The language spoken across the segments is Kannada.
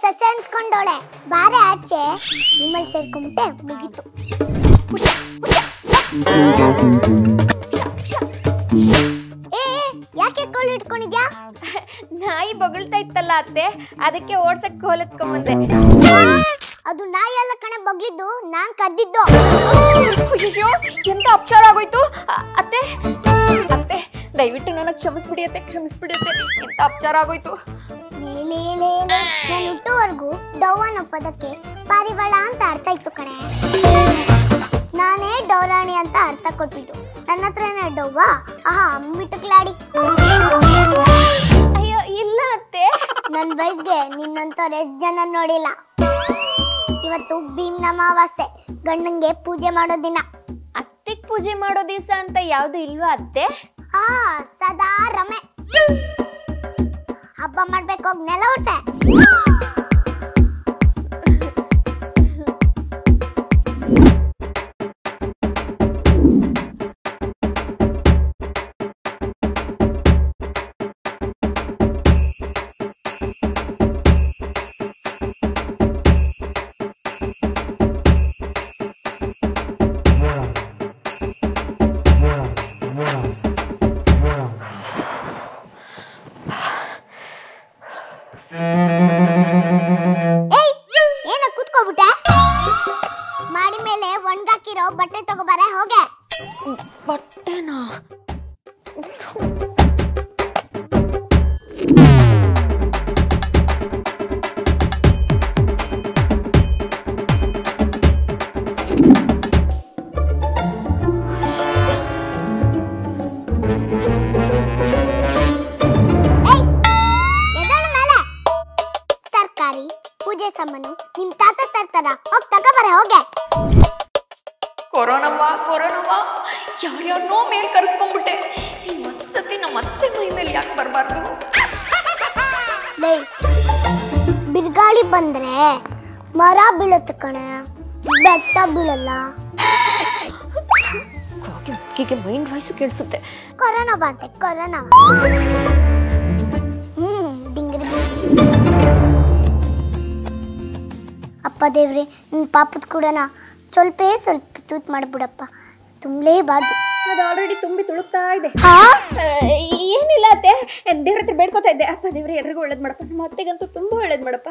ಸಸ್ಯ ಅನ್ಸ್ಕೊಂಡೋಳೆ ಬಾರೆ ಆಚೆ ನಿಮ್ಮಲ್ಲಿ ಸೇರ್ಕೊಂಬಿಟ್ಟೆ ಮುಗೀತು ಏ ಏ, ಯಾಕೆ ಕೋಲ್ ಇಟ್ಕೊಂಡಿದ್ಯಾ ನಾಯಿ ಬೊಗಳ್ತಾ ಇತ್ತಲ್ಲ ಅತ್ತೆ ಅದಕ್ಕೆ ಓಡ್ಸಕ್ ಕೋಲೆತ್ಕೊಂಬಂದೆ ಅದು ನಾಯಿ ಎಲ್ಲ ಕಣೆ ಬಗ್ಲಿದ್ದು ನಾನ್ ಕದ್ದಿದ್ದು ಅಯ್ಯೋ ಎಂತ ಅಪಚಾರ ಆಗೋಯ್ತು ಅ- ಅತ್ತೆ ಅತ್ತೆ ದಯವಿಟ್ಟು ನನಗೆ ಕ್ಷಮಿಸ್ಬಿಡಿ ಅತ್ತೆ ಕ್ಷಮಿಸ್ಬಿಡಿ ಅತ್ತೆ ಎಂತ ಅಪಚಾರ ಆಗೋಯ್ತು ಲೇ, ಲೇ, ಲೇ, ಲೇ. ನಾನು ಹುಟ್ಟುವರೆಗೂ ಡವ್ ಅನ್ನೋ ಪದಕ್ಕೆ ಪಾರಿವಾಳ ಅಂತ ಅರ್ಥ ಇತ್ತು ಕಣೆ ನಾನೇ ಡೌರಾಣಿ ಅಂತ ಅರ್ಥ ಕೊಟ್ಟಿದ್ದು ನನ್ನ ಹತ್ರನೇ ಡವ್ವ ಆಹಾ ಅಂಬಿಟ್ಟು ಕ್ಲಾಡಿ ಅಯ್ಯೋ ಇಲ್ಲ ಅತ್ತೆ ನನ್ನ ವಯಸ್ಸಿಗೆ ನಿನ್ನಂತವ್ರು ಎಷ್ಟು ಜನ ನೋಡಿಲ್ಲ ಇವತ್ತು ಭೀಮ್ ಅಮಾವಾಸ್ಯೆ ಗಂಡಂಗೆ ಪೂಜೆ ಮಾಡೋ ದಿನ ಅತ್ತೆಗ್ ಪೂಜೆ ಮಾಡೋ ದಿವಸ ಅಂತ ಯಾವ್ದು ಇಲ್ವಾ ಅತ್ತೆ ಆ ಸದಾ ರಮೆ ಹಬ್ಬ ಮಾಡ್ಬೇಕು ಹೋಗ್ ನೆಲ ಹೊಟ್ಟೆ ಏಯ್ ಏನ ಕೂತ್ಕೋಬಿಟ್ಟೆ ಮಾಡಿ ಮೇಲೆ ಒಣಗಾಕಿರೋ ಬಟ್ಟೆ ತಗೋಬಾರೆ ಹೋಗೆ ಬಟ್ಟೆನಾ ಏಯ್ ಎದ್ದೇಳು ಮೇಲೆ ತರಕಾರಿ ಪೂಜೆ ಸಾಮಾನು ನಿಮ್ ತಾತ ತರ್ತಾರ ಹೋಗ್ ತಗೋಬಾರೆ ಹೋಗೆ ಕೊರೋನವ್ವ ಕೊರೋನವ್ವ ಯಾರ್ಯಾರನೋ ಮೇಲ್ ಕರ್ಸ್ಕೊಂಡ್ಬಿಟ್ಟೆ ನೀನ್ ಒಂದ್ಸತಿ ನಮ್ಮ ಅತ್ತೆ ಮೈ ಮೇಲೆ ಯಾಕೆ ಬರಬಾರ್ದು ಲೇ ಬಿರುಗಾಳಿ ಬಂದ್ರೆ ಮರ ಬೀಳುತ್ತೆ ಕಣೆ ಬೆಟ್ಟ ಬೀಳಲ್ಲ ಮುಕ್ಕಿಗೆ ಮೈಂಡ್ ವಾಯ್ಸು ಕೇಳಿಸುತ್ತೆ ಕೊರೋನಾ ಬಂತೆ ಕೊರೋನಾ ಹ್ಮ್ ಡಿಂಗ್ರಿ ಅಪ್ಪ ದೇವ್ರಿ ನಿನ್ ಪಾಪದ ಕೂಡನ ಸ್ವಲ್ಪೇ ಸ್ವಲ್ಪ ತೂತ್ ಮಾಡ್ಬಿಡಪ್ಪ ತುಂಬಲೇಬಾರ್ದು ಅದು ಆಲ್ರೆಡಿ ತುಂಬಿ ತುಳುಕ್ತಾ ಇದೆ ಆ? ಏನಿಲ್ಲ ಅತ್ತೆ ದೇವ್ರ ಹತ್ರ ಬೇಡ್ಕೋತಾ ಇದ್ದೆ ಅಪ್ಪ ದೇವ್ರೆ ಎಲ್ರಿಗೂ ಒಳ್ಳೇದ್ ಮಾಡಪ್ಪ ನಮ್ಮ ಅತ್ತೆಗಂತೂ ತುಂಬಾ ಒಳ್ಳೇದ್ ಮಾಡಪ್ಪ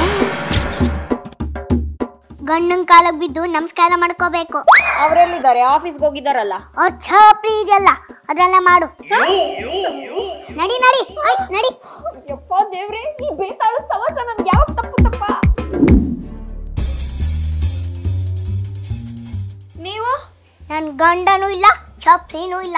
ಗಂಡನ್ ಕಾಲಕ್ಕೆ ಬಿದ್ದು ನಮಸ್ಕಾರ ಮಾಡ್ಕೋಬೇಕು ಅವರೆಲ್ಲಿದ್ದಾರೆ ಆಫೀಸ್ಗೆ ಹೋಗಿದಾರಲ್ಲ ಅವ್ರ ಛಾಪ್ರಿ ಇದೆಯಲ್ಲ ಅದೆಲ್ಲ ಮಾಡು ನಡಿ ನಡಿ ಆಯ್ ನಡಿ ಯಪ್ಪ ದೇವ್ರೆ ಈ ಬೇತಾಳ ಸವಾಸ ನನ್ಗೆ ಯಾವಾಗ ತಪ್ಪು ತಪ್ಪ ನೀವು ನನ್ ಗಂಡನೂ ಇಲ್ಲ ಛಾಪ್ರಿನೂ ಇಲ್ಲ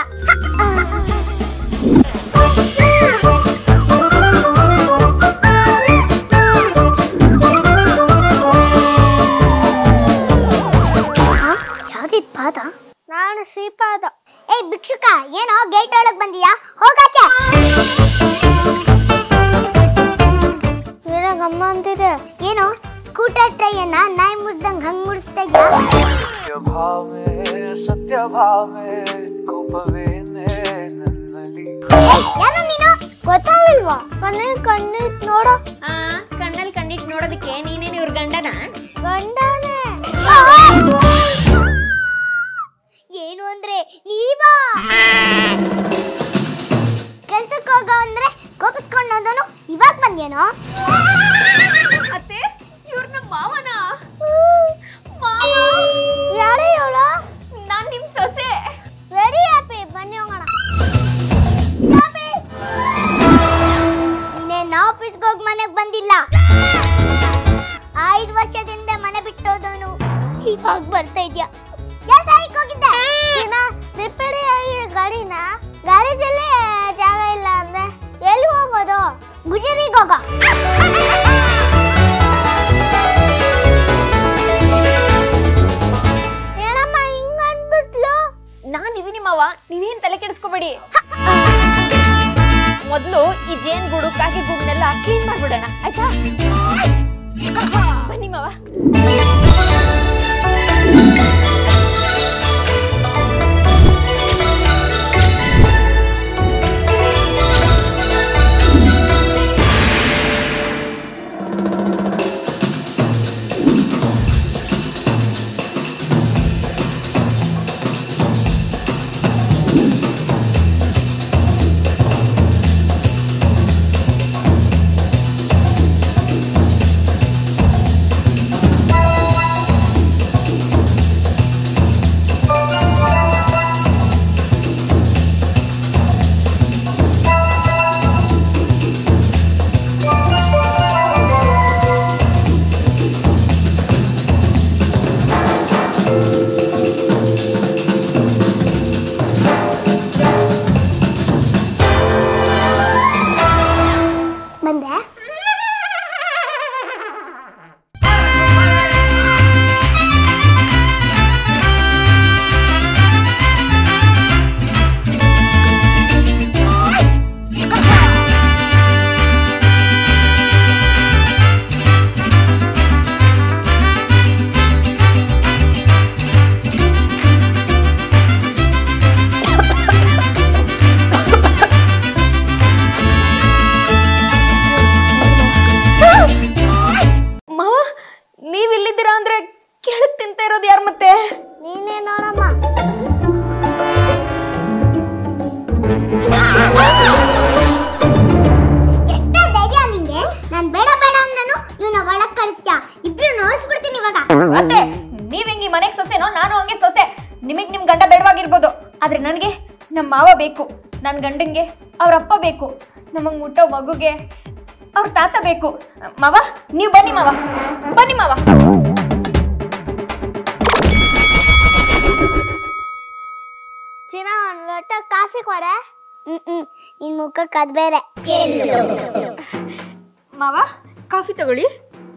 ಯಾವ್ದಿದ್ ಪಾದ ನಾನು ಶ್ರೀಪಾದ ಏಯ್ ಭಿಕ್ಷುಕ ಏನೋ ಗೇಟ್ ಒಳಗ್ ಬಂದಿಯಾ ಹೋಗಾಚೆ ಏನೋ ಗಮ್ಮ ಅಂತಿದೆ ಏನು ಸ್ಕೂಟರ್ ಟ್ರೈಯನ್ನ ನಾಯಿ ಮುಸ್ದಂಗ್ ಹಂಗ್ ಮುಡಿಸ್ತಾ ಇದ್ಯಾ ಸತ್ಯ ಭಾವೆ ಸತ್ಯ ಭಾವೆ ಕೋಪವೇನೆ ನನ್ನಲ್ಲಿ ಏಯ್, ಯಾರು ನೀನು ಗೊತ್ತಾಗಲ್ವಾ ಕಣ್ಣಿನ ಕಣ್ಣಿಟ್ ನೋಡೋ ಆ ಕಣ್ಣಲ್ಲಿ ಕಂಡಿಟ್ಟು ನೋಡೋದಕ್ಕೆ ನೀನೇನು ಇವ್ರ ಗಂಡನ ಗಂಡನೇ ಏನು ಅಂದ್ರೆ ನೀವಾ ಕೆಲ್ಸಕ್ಕೆ ಹೋಗೋ ಅಂದ್ರೆ ಕೋಪಿಸ್ಕೊಂಡು ಹೋದನು ಇವಾಗ ಬಂದೇನೋ ಅತ್ತೆ ಇವ್ರ ನಮ್ಮ ಮಾವನ ಮಾವ ಯಾರೇ ಹೇಳ ನಾನ್ ನಿಮ್ ಸೊಸೆ ವೆರಿ ಹ್ಯಾಪಿ ಬನ್ನಿ ಹೋಗೋಣ ಇನ್ನೇನು ಆಫೀಸ್ಗೆ ಹೋಗಿ ಮನೆಗೆ ಬಂದಿಲ್ಲ ಐದು ವರ್ಷದಿಂದ ಮನೆ ಬಿಟ್ಟೋದವನು ಇವಾಗ ಬರ್ತಾ ಇದ್ಯಾ ಯಾಕೆ ಹೋಗಿದ್ದೆ ರಿಪೇರಿ ಆಗಿ ಗಾಡಿನ ಗ್ಯಾರೇಜಲ್ಲಿ ಜಾಗ ಇಲ್ಲ ಅಂದ್ರೆ ಎಲ್ಲಿ ಹೋಗೋದು ಗುಜರಿಗೆ ಹೋಗೋ ಏನಮ್ಮ ಹಿಂಗ ಅಂದ್ಬಿಟ್ಲು ನಾನ್ ಇದೀನಿ ಮಾವ ನೀವೇನ್ ತಲೆ ಕೆಡಿಸ್ಕೋಬೇಡಿ ಮೊದ್ಲು ಈ ಜೇನ್ ಗೂಡು ಕಾಗೆ ಗೂಡನ್ನೆಲ್ಲ ಕ್ಲೀನ್ ಮಾಡ್ಬಿಡೋಣ ಆಯ್ತಾ ಬನ್ನಿ ಮಾವ ಬಂದೆ ಮಾವ ನೀವ್ ಇಲ್ಲಿದ್ದೀರಾ ಅಂದ್ರೆ ಕೆಳಗ್ ತಿಂತ ಇರೋದು ಯಾರು ಮತ್ತೆ ನೀನೇ ನೋಡಮ್ಮ ಎಷ್ಟೇ ಧೈರ್ಯ ನಿಂಗೆ ನಾನ್ ಬೇಡ ಬೇಡ ಅಂದ್ರೂ ಇವನ ಒಳಗ್ ಕಳಿಸ್ತ್ಯಾ ಇಬ್ರು ನೋಡಿಸ್ಬಿಡ್ತೀನಿ ಇವಾಗ ಅತ್ತೆ ನೀವ್ ಹೆಂಗ್ ಈ ಮನೆಗ್ ಸೊಸೆನೋ ನಾನು ಹಂಗೆ ಸೊಸೆ ನಿಮಗ್ ನಿಮ್ ಗಂಡ ಬೇಡವಾಗಿರ್ಬೋದು ಆದ್ರೆ ನನಗೆ ನಮ್ಮ ಮಾವ ಬೇಕು ನನ್ನ ಗಂಡಂಗೆ ಅವ್ರ ಅಪ್ಪ ಬೇಕು ನಮಗ್ ಮುಟ್ಟೋ ಮಗುಗೆ ಅವ್ರ ತಾತ ಬೇಕು ಮಾವ ನೀವು ಬನ್ನಿ ಮಾವ ಬನ್ನಿ ಮಾವ ಚಿನ್ನ ಒಂದ್ ಲೋಟ ಕಾಫಿ ಕೊಡೆ ಹ್ಮ್ ಹ್ಮ್ ನಿನ್ ಮುಖಕ್ಕೆ ಅದ್ ಬೇರೆ ಮಾವ ಕಾಫಿ ತಗೊಳ್ಳಿ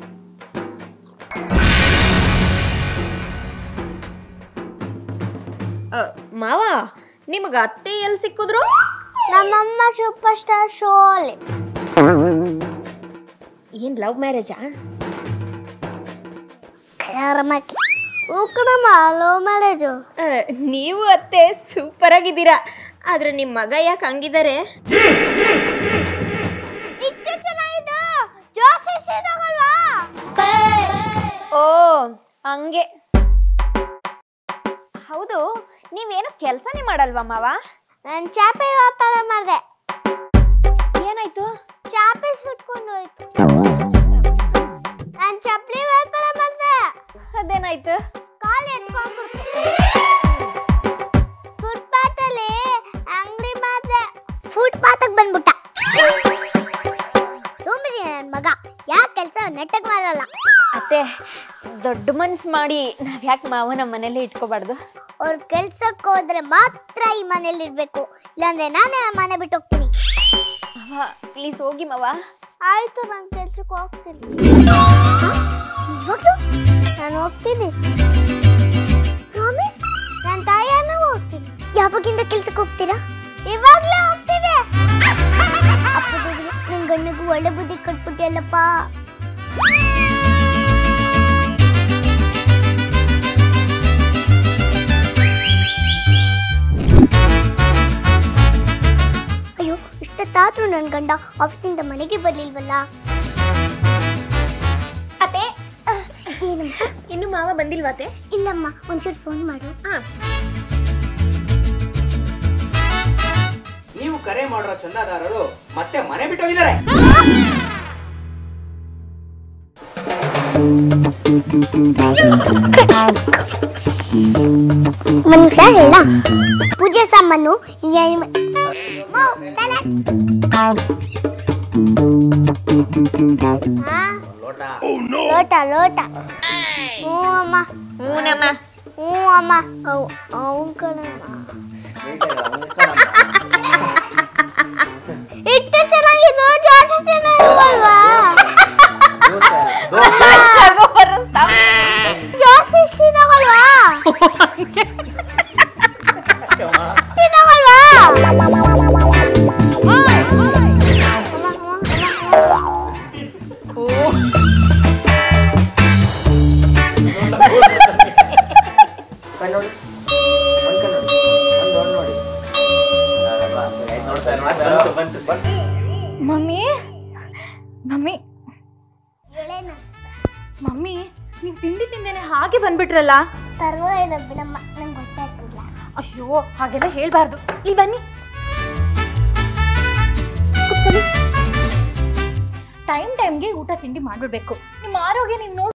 ಅ, ಮಾವ ನಿಮಗ ಅತ್ತೆ ಎಲ್ಲಿ ಸಿಕ್ಕಿದ್ರು ನಮ್ಮಮ್ಮ ಸೂಪರ್ ಸ್ಟಾರ್ ಶೋಲಿ ಏನ್ ಲವ್ ಮ್ಯಾರೇಜಾ ಕಲರಮಕ್ಕೆ ಉಕ್ಕಡಮ್ಮ ಲವ್ ಮ್ಯಾರೇಜು ನೀವು ಅತ್ತೆ ಸೂಪರ್ ಆಗಿದ್ದೀರಾ ಆದ್ರೆ ನಿಮ್ಮ ಮಗ ಯಾಕೆ ಹಂಗಿದ್ದಾರೆ ಇಷ್ಟು ಚೆನ್ನಾಗಿದ್ದು ಜೋಸಿ ಸಿಗೋಲ್ವಾ ಓ ಹಂಗೆ ಹೌದು ನೀವೇನು ಕೆಲಸನೇ ಮಾಡಲ್ವಾ ಮಾವ ನಾನು ಚಾಪೆ ವ್ಯಾಪಾರ ಮಾಡಿದೆ ಏನಾಯ್ತು ಚಾಪೆ ಸುಟ್ಕೊಂಡು ಹೋಯ್ತು ನಾನು ಚಪ್ಪಲಿ ವ್ಯಾಪಾರ ಮಾಡಿದೆ ಅದೇನಾಯ್ತು ಕಾಲು ಎತ್ಕೊಂಡ್ಬಿಡ್ತು ಫುಟ್ಪಾತ್ ಅಲ್ಲಿ ಅಂಗಡಿ ಮಾಡಿದೆ ಫುಟ್ಪಾತ್ಗೆ ಬಂದ್ಬಿಟ್ಟ ಸೋಂಬೇರಿ ನನ್ನ ಮಗ ಯಾವ ಕೆಲಸ ನೆಟ್ಟಗೆ ಮಾಡಲ್ಲ ಅತ್ತೆ ದೊಡ್ಡ ಮನ್ಸು ಮಾಡಿ ನಾವ್ ಯಾಕೆ ಮಾವ ನಮ್ಮ ಮನೇಲಿ ಇಟ್ಕೋಬಾರ್ದು ಅವ್ರ ಕೆಲ್ಸಕ್ಕೆ ಹೋದ್ರೆ ಮಾತ್ರ ಈ ಮನೇಲಿ ಇರ್ಬೇಕು ಇಲ್ಲಾಂದ್ರೆ ನಾನೇ ಮನೆ ಬಿಟ್ಟು ಹೋಗ್ತೀನಿ ಮಾವ ಪ್ಲೀಸ್ ಹೋಗಿ ಮಾವ ಆಯ್ತು ನಾನು ಕೆಲ್ಸಕ್ಕೆ ಹೋಗ್ತೀನಿ ಇವಾಗ್ಲೂ ನಾನು ಹೋಗ್ತೀನಿ ಪ್ರಾಮಿಸ್ ನನ್ನ ತಾಯಿಯನ್ನ ಹೋಗ್ತೀನಿ ಯಾವಾಗಿಂದ ಕೆಲ್ಸಕ್ಕೆ ಹೋಗ್ತೀರಾ ಇವಾಗ್ಲೇ ಹೋಗ್ತೀನಿ ಅಪ್ಪದಿಗೆ ನಿನ್ ಗಂಡಗೂ ಒಳ್ಳೆ ಬುದ್ಧಿ ಕಟ್ಬಿಟ್ಟಿಯಲ್ಲಪ್ಪ ಅಯ್ಯೋ ಇಷ್ಟೊತ್ತಾದ್ರೂ ನನ್ನ ಗಂಡ ಆಫೀಸಿಂದ ಮನೆಗೆ ಬರ್ಲಿಲ್ವಲ್ಲ ಅತ್ತೆ ಅಹ್, ಏನಮ್ಮ ಇನ್ನು ಮಾವ ಬಂದಿಲ್ವಾತೆ ಇಲ್ಲಮ್ಮ ಒಂಚೂರು ಫೋನ್ ಮಾಡು ಹಾ ನೀವು ಕರೆ ಮಾಡಿರೋ ಚಂದಾದಾರರು ಮತ್ತೆ ಮನೆ ಬಿಟ್ಟು ಹೋಗಿದ್ದಾರೆ ಮನುಷ್ಯ ಹೇಳ ಪೂಜೆ ಸಾಮಾನು ಇನ್ನೇನು- ಮೌ, ತಲೆ. ಹಾ? ಲೋಟ ಲೋಟ ಹ್ಞೂ ಅಮ್ಮ ಹೂನಮ್ಮ ಹ್ಞೂ ಅಮ್ಮ ಅವ್ ಅವ್ನ್ ಕಣಮ್ಮ ಇಟ್ಟು ಚೆನ್ನಾಗಿದ್ದು ಜಾಸ್ತಿ ಚೆನ್ನಾಗಿಲ್ವಾ ಜಾಸ್ತಿ ಸಿದಾಗಲ್ವಾ ಸಿದಾಗಲ್ವಾ ಕಣ್ಣು ನೋಡಿ ಒಂದ್ ಕಣ್ಣು ನೋಡಿ ಒಂದ್ ಒಂದ್ ನೋಡಿ ಬಂತು ಬಂತು ಬಂತು ಮಮ್ಮಿ ಮಮ್ಮಿ ಹೇಳೇನ ಮಮ್ಮಿ ನೀವು ತಿಂಡಿ ತಿಂದೇನೆ ಹಾಗೆ ಬಂದ್ಬಿಟ್ರಲ್ಲ ಪರವಾಗಿಲ್ಲ ಬಿಡಮ್ಮ ನಂಗೆ ಗೊತ್ತಾಗ್ತಿಲ್ಲ ಅಯ್ಯೋ ಹಾಗೆಲ್ಲ ಹೇಳ್ಬಾರ್ದು ಇಲ್ಲಿ ಬನ್ನಿ ಟೈಮ್ ಟೈಮ್ಗೆ ಊಟ ತಿಂಡಿ ಮಾಡ್ಬಿಡ್ಬೇಕು ನಿಮ್ಮ ಆರೋಗ್ಯ ನೀವು ನೋಡಿ